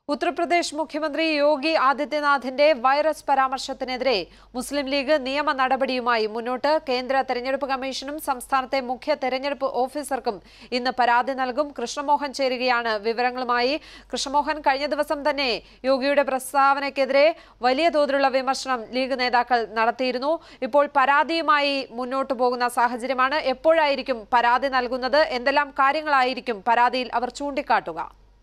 ഉത്തർപ്രദേശ് മുഖ്യമന്ത്രി യോഗി ആദിത്യനാഥിന്റെ വൈറസ് പരാമർശത്തിനെതിരെ മുസ്ലിം ലീഗ് നിയമ നടപടിയുമായി മുന്നോട്ട് കേന്ദ്ര തെരഞ്ഞെടുപ്പ് കമ്മീഷനും സംസ്ഥാനത്തെ മുഖ്യ തെരഞ്ഞെടുപ്പ് ഓഫീസർക്കും ഇന്ന് പരാതി നൽകും കൃഷ്ണമോഹൻ ചേരുകയാണ് വിവരങ്ങളുമായി കൃഷ്ണമോഹൻ കഴിഞ്ഞ ദിവസം തന്നെ യോഗിയുടെ പ്രസ്താവനയ്ക്കെതിരെ വലിയ തോതിലുള്ള വിമർശനം ലീഗ് നേതാക്കൾ നടത്തിയിരുന്നു ഇപ്പോൾ പരാതിയുമായി മുന്നോട്ടു പോകുന്ന സാഹചര്യമാണ് എപ്പോഴായിരിക്കും പരാതി നൽകുന്നത് എന്തെല്ലാം കാര്യങ്ങളായിരിക്കും പരാതിയിൽ അവർ ചൂണ്ടിക്കാട്ടുക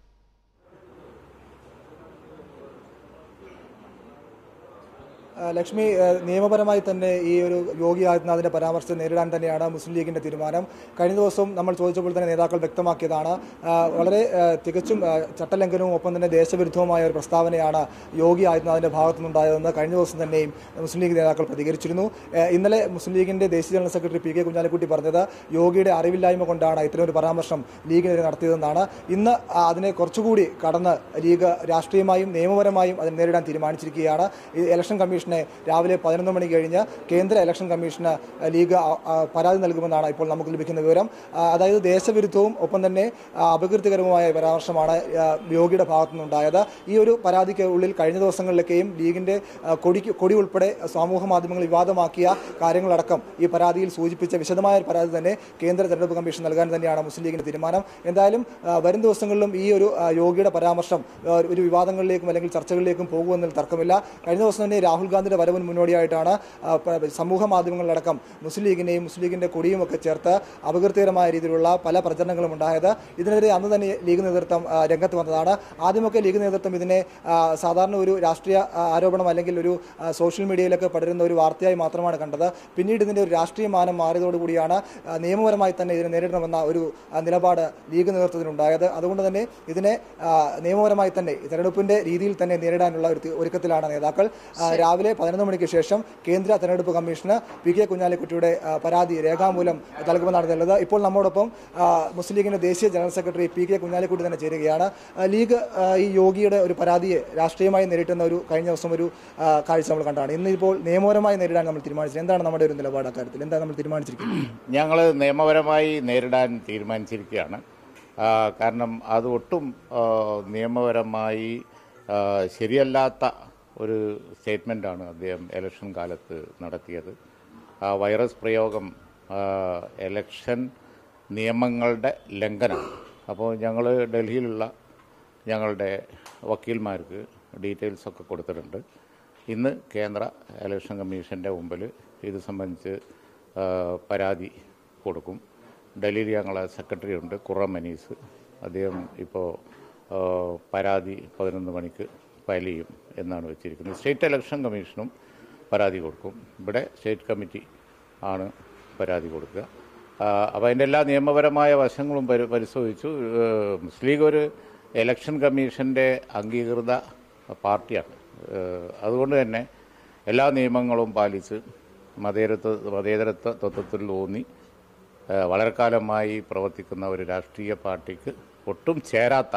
ആ, ലക്ഷ്മി ആ, നിയമപരമായി തന്നെ ഈ ഒരു യോഗി ആദിത്യനാഥിന്റെ പരാമർശം നേരിടാൻ തന്നെയാണ് മുസ്ലിം ലീഗിന്റെ തീരുമാനം കഴിഞ്ഞ ദിവസം നമ്മൾ ചോദിച്ചപ്പോൾ തന്നെ നേതാക്കൾ വ്യക്തമാക്കിയതാണ് ആ, വളരെ ആ, തികച്ചും ആ, ചട്ടലംഘനവും ഒപ്പം തന്നെ ദേശവിരുദ്ധവുമായ ഒരു പ്രസ്താവനയാണ് യോഗി ആദിത്യനാഥിന്റെ ഭാഗത്തു നിന്നുണ്ടായതെന്ന് കഴിഞ്ഞ ദിവസം തന്നെയും മുസ്ലിം ലീഗ് നേതാക്കൾ പ്രതികരിച്ചിരുന്നു ആ, ഇന്നലെ മുസ്ലിം ലീഗിന്റെ ദേശീയ general secretary P K Kunhalikutty പറഞ്ഞത് യോഗിയുടെ അറിവില്ലായ്മ കൊണ്ടാണ് ഇത്തരം ഒരു പരാമർശം ലീഗിനെതിരെ നടത്തിയതെന്നാണ് ഇന്ന് ആ, അതിനെ കുറച്ചുകൂടി കടന്ന് ലീഗ് രാഷ്ട്രീയമായും നിയമപരമായും അതിനെ നേരിടാൻ തീരുമാനിച്ചിരിക്കുകയാണ് ഈ ഇലക്ഷൻ കമ്മീഷനെ രാവിലെ പതിനൊന്ന് മണി കഴിഞ്ഞ് കേന്ദ്ര ഇലക്ഷൻ കമ്മീഷന് ലീഗ് ആ, ആ, പരാതി നൽകുമെന്നാണ് ഇപ്പോൾ നമുക്ക് ലഭിക്കുന്ന വിവരം ആ, അതായത് ദേശവിരുദ്ധവും ഒപ്പം തന്നെ ആ, അപകീർത്തികരവുമായ പരാമർശമാണ് ആ, യോഗിയുടെ ഭാഗത്തു നിന്നുണ്ടായത് ഈ ഒരു പരാതിക്ക് ഉള്ളിൽ കഴിഞ്ഞ ദിവസങ്ങളിലൊക്കെയും ലീഗിന്റെ ആ, കൊടിക്ക് കൊടി ഉൾപ്പെടെ സമൂഹ മാധ്യമങ്ങൾ വിവാദമാക്കിയ കാര്യങ്ങളടക്കം ഈ പരാതിയിൽ സൂചിപ്പിച്ച വിശദമായ ഒരു പരാതി തന്നെ കേന്ദ്ര തെരഞ്ഞെടുപ്പ് കമ്മീഷൻ നൽകാൻ തന്നെയാണ് മുസ്ലിം ലീഗിന്റെ തീരുമാനം എന്തായാലും ആ, വരും ദിവസങ്ങളിലും ഈ ഒരു ആ, യോഗിയുടെ പരാമർശം ആ, ഒരു വിവാദങ്ങളിലേക്കും അല്ലെങ്കിൽ ചർച്ചകളിലേക്കും പോകുമെന്നതിൽ തർക്കമില്ല കഴിഞ്ഞ ദിവസം തന്നെ രാഹുൽ ഗാന്ധിയുടെ വരവിന് മുന്നോടിയായിട്ടാണ് ആ, പ- സമൂഹ മാധ്യമങ്ങളിലടക്കം മുസ്ലിം ലീഗിനെയും മുസ്ലിം ലീഗിന്റെ കൊടിയും ഒക്കെ ചേർത്ത് അപകീർത്തികരമായ രീതിയിലുള്ള പല പ്രചരണങ്ങളും ഉണ്ടായത് ഇതിനെതിരെ അന്ന് തന്നെ ലീഗ് നേതൃത്വം ആ, രംഗത്ത് വന്നതാണ് ആദ്യമൊക്കെ ലീഗ് നേതൃത്വം ഇതിനെ ആ, സാധാരണ ഒരു രാഷ്ട്രീയ ആ, ആരോപണം അല്ലെങ്കിൽ ഒരു ആ, സോഷ്യൽ മീഡിയയിലൊക്കെ പടരുന്ന ഒരു വാർത്തയായി മാത്രമാണ് കണ്ടത് പിന്നീട് ഇതിന്റെ ഒരു രാഷ്ട്രീയ മാനം മാറിയതോടുകൂടിയാണ് ആ, നിയമപരമായി തന്നെ ഇതിനെ നേരിടണമെന്ന ഒരു ആ, നിലപാട് ലീഗ് നേതൃത്വത്തിനുണ്ടായത് അതുകൊണ്ട് തന്നെ ഇതിനെ ആ, നിയമപരമായി തന്നെ ഈ തെരഞ്ഞെടുപ്പിന്റെ രീതിയിൽ തന്നെ നേരിടാനുള്ള ഒരു തി- ഒരുക്കത്തിലാണ് നേതാക്കൾ ആ, രാവിലെ പതിനൊന്ന് മണിക്ക് ശേഷം കേന്ദ്ര തെരഞ്ഞെടുപ്പ് കമ്മീഷന് പി കെ കുഞ്ഞാലിക്കുട്ടിയുടെ ആ, പരാതി രേഖാമൂലം നൽകുമെന്നാണ് പറയുന്നത് ഇപ്പോൾ നമ്മോടൊപ്പം ആ, മുസ്ലിം ലീഗിന്റെ ദേശീയ general secretary P K Kunhalikutty തന്നെ ചേരുകയാണ് ആ, ലീഗ് ആ, ഈ യോഗിയുടെ ഒരു പരാതിയെ രാഷ്ട്രീയമായി നേരിട്ടുന്ന ഒരു കഴിഞ്ഞ ദിവസം ഒരു ആ, കാഴ്ച നമ്മൾ കണ്ടാണ് ഇന്ന് ഇപ്പോൾ നിയമപരമായി നേരിടാൻ നമ്മൾ തീരുമാനിച്ചത് എന്താണ് നമ്മുടെ ഒരു നിലപാട് അക്കാര്യത്തിൽ എന്താണ് നമ്മൾ തീരുമാനിച്ചിരിക്കുന്നത് ഞങ്ങൾ നിയമപരമായി നേരിടാൻ തീരുമാനിച്ചിരിക്കുകയാണ് ആ, കാരണം അത് ഒട്ടും ആ, നിയമപരമായി ആ, ശരിയല്ലാത്ത ഒരു സ്റ്റേറ്റ്മെൻറ്റാണ് അദ്ദേഹം ഇലക്ഷൻ കാലത്ത് നടത്തിയത് ആ വൈറസ് പ്രയോഗം ആ, ഇലക്ഷൻ നിയമങ്ങളുടെ ലംഘനമാണ് അപ്പോൾ ഞങ്ങൾ ഡൽഹിയിലുള്ള ഞങ്ങളുടെ വക്കീൽമാർക്ക് ഡീറ്റെയിൽസ് ഒക്കെ കൊടുത്തിട്ടുണ്ട് ഇന്ന് കേന്ദ്ര ഇലക്ഷൻ കമ്മീഷൻ്റെ മുമ്പിൽ ഇത് സംബന്ധിച്ച് ആ, പരാതി കൊടുക്കും ഡൽഹിയിൽ ഞങ്ങളെ സെക്രട്ടറി ഉണ്ട് കുറം മനീസ് അദ്ദേഹം ഇപ്പോൾ ആ, പരാതി പതിനൊന്ന് മണിക്ക് ഫയൽ ചെയ്യും എന്നാണ് വെച്ചിരിക്കുന്നത് സ്റ്റേറ്റ് ഇലക്ഷൻ കമ്മീഷനും പരാതി കൊടുക്കും ഇവിടെ സ്റ്റേറ്റ് കമ്മിറ്റി ആണ് പരാതി കൊടുക്കുക അപ്പോൾ അതിൻ്റെ എല്ലാ നിയമപരമായ വശങ്ങളും പരി പരിശോധിച്ചു ഏഹ് മുസ്ലിം ലീഗ് ഒരു ഇലക്ഷൻ കമ്മീഷൻ്റെ അംഗീകൃത പാർട്ടിയാണ് ഏഹ് അതുകൊണ്ട് തന്നെ എല്ലാ നിയമങ്ങളും പാലിച്ച് മതേതരത്വ മതേതരത്വ തത്വത്തിൽ ഊന്നി ഏഹ് വളരെ കാലമായി പ്രവർത്തിക്കുന്ന ഒരു രാഷ്ട്രീയ പാർട്ടിക്ക് ഒട്ടും ചേരാത്ത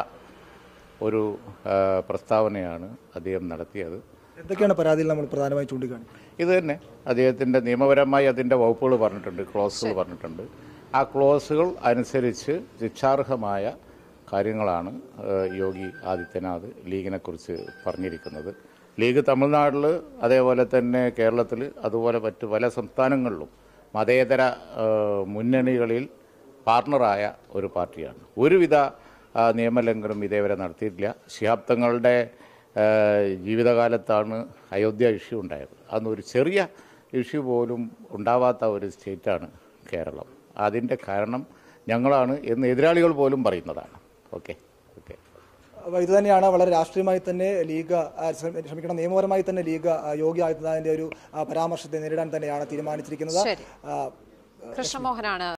ഒരു ഏഹ് പ്രസ്താവനയാണ് അദ്ദേഹം നടത്തിയത് എന്തൊക്കെയാണ് പരാതിയിൽ നമ്മൾ പ്രധാനമായി ചൂണ്ടിക്കാണിക്കുന്നത് ഇത് തന്നെ അദ്ദേഹത്തിൻ്റെ നിയമപരമായി അതിൻ്റെ വകുപ്പുകൾ പറഞ്ഞിട്ടുണ്ട് ക്ലോസുകൾ പറഞ്ഞിട്ടുണ്ട് ആ ക്ലോസുകൾ അനുസരിച്ച് ശിക്ഷാർഹമായ കാര്യങ്ങളാണ് ഏഹ്, യോഗി ആദിത്യനാഥ് ലീഗിനെക്കുറിച്ച് പറഞ്ഞിരിക്കുന്നത് ലീഗ് തമിഴ്നാട്ടിൽ അതേപോലെ തന്നെ കേരളത്തിൽ അതുപോലെ മറ്റ് പല സംസ്ഥാനങ്ങളിലും മതേതര ഏഹ്, മുന്നണികളിൽ പാർട്ണറായ ഒരു പാർട്ടിയാണ് ഒരുവിധ ആ, നിയമലംഘനം ഇതേവരെ നടത്തിയിട്ടില്ല ശിഹാബ് തങ്ങളുടെ ഏഹ് ജീവിതകാലത്താണ് അയോധ്യ ഇഷ്യൂ ഉണ്ടായത് അന്ന് ഒരു ചെറിയ ഇഷ്യൂ പോലും ഉണ്ടാവാത്ത ഒരു സ്റ്റേറ്റാണ് കേരളം അതിൻ്റെ കാരണം ഞങ്ങളാണ് എന്ന് എതിരാളികൾ പോലും പറയുന്നതാണ് ഓക്കെ ഓക്കെ അപ്പോൾ ഇത് തന്നെയാണ് വളരെ രാഷ്ട്രീയമായി തന്നെ ലീഗ് ആ, ശ്രമ- ക്ഷമിക്കണം നിയമപരമായി തന്നെ ലീഗ് ആ, യോഗി ആദിത്യനാഥിന്റെ ഒരു ആ, പരാമർശത്തെ നേരിടാൻ തന്നെയാണ് തീരുമാനിച്ചിരിക്കുന്നത് ശരി. ആ, കൃഷ്ണമോഹനാണ്